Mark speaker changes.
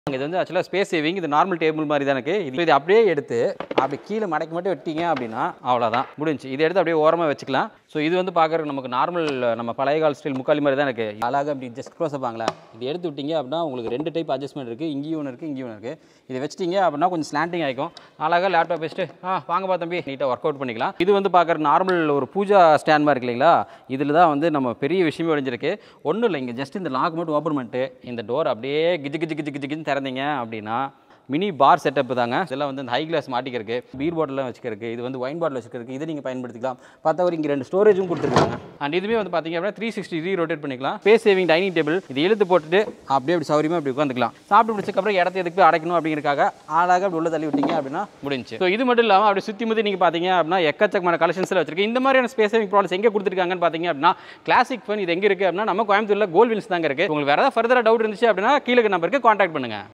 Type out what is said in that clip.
Speaker 1: இது வந்து ஆக்சுவலாக ஸ்பேஸ் சேவிங் இது நார்மல் டேபிள் மாதிரி தான் இருக்குது இது இது அப்படியே எடுத்து அப்படி கீழே மடக்கி மட்டும் வெட்டிங்க அப்படின்னா அவ்வளோதான் முடிஞ்சு இதை எடுத்து அப்படியே ஓரமாக வச்சுக்கலாம் ஸோ இது வந்து பார்க்குறதுக்கு நமக்கு நார்மல் நம்ம பழைய கால ஸ்டைல் முக்காலி மாதிரி தான் இருக்குது அழகாக அப்படி ஜஸ்ட் க்ளோஸ் பாங்களா இது எடுத்து விட்டீங்க அப்படின்னா உங்களுக்கு ரெண்டு டைப் அட்ஜஸ்ட்மெண்ட் இருக்குது இங்கேயும் ஒன்று இருக்குது இங்கேயும் ஒன்று இருக்குது இதை வச்சிட்டிங்க அப்படின்னா கொஞ்சம் ஸ்லாண்டிங் ஆகிக்கும் அழகாக லேப்டாப் வச்சுட்டு ஆ வாங்கப்பா தம்பி நீட்டாக ஒர்க் அவுட் பண்ணிக்கலாம் இது வந்து பார்க்குற நார்மல் ஒரு பூஜா ஸ்டாண்ட் மாதிரி இருக்கு இல்லைங்களா இதில் தான் வந்து நம்ம பெரிய விஷயமே ஒழிஞ்சிருக்கு ஒன்றும் இல்லை இங்கே ஜஸ்ட் இந்த லாக் மட்டும் ஓப்பன் பண்ணிட்டு இந்த டோர் அப்படியே கிஜு கிஜு கிஜு கிஜு கிஜுன்னு திறந்தீங்க அப்படின்னா மினி பார் செட்டப் தாங்க இதெல்லாம் வந்து இந்த ஹை கிளாஸ் மாட்டிக்கிறதுக்கு பீர் பாட்டிலாம் வச்சுக்கிறதுக்கு இது வந்து ஒயின் பாட்டில் வச்சுக்கிறதுக்கு இதை நீங்கள் பயன்படுத்திக்கலாம் பார்த்தவரை இங்கே ரெண்டு ஸ்டோரேஜும் கொடுத்துருக்காங்க அண்ட் இதுவுமே வந்து பார்த்தீங்க அப்படின்னா த்ரீ சிக்ஸ்டி டிகிரி ரொட்டேட் பண்ணிக்கலாம் ஸ்பேஸ் சேவிங் டைனிங் டேபிள் இது இழுத்து போட்டுட்டு அப்படியே அப்படி சௌரியமாக அப்படி உட்காந்துக்கலாம் சாப்பிட்டு முடிச்சதுக்கப்புறம் இடத்த எதுக்கு போய் அடைக்கணும் அப்படிங்கிறக்காக அழகாக அப்படி உள்ள தள்ளி விட்டீங்க அப்படின்னா முடிஞ்சு ஸோ இது மட்டும் இல்லாமல் அப்படி சுற்றி முற்றி நீங்கள் பார்த்தீங்க அப்படின்னா எக்கச்சக்கமான கலெக்ஷன்ஸில் வச்சிருக்கு இந்த மாதிரியான ஸ்பேஸ் சேவிங் ப்ராடக்ட்ஸ் எங்கே கொடுத்துருக்காங்கன்னு பார்த்தீங்க அப்படின்னா கிளாசிக் ஃபன் இது எங்கே இருக்குது அப்படின்னா நம்ம கோயம்புத்தூரில் கோல் வில்ஸ் தாங்க இருக்குது உங்களுக்கு வேறு ஏதாவது ஃபர்தராக டவுட் இருந்துச்சு அப்படின்னா கீழே நம்பருக்கு காண்டாக்ட் பண்ணுங்கள்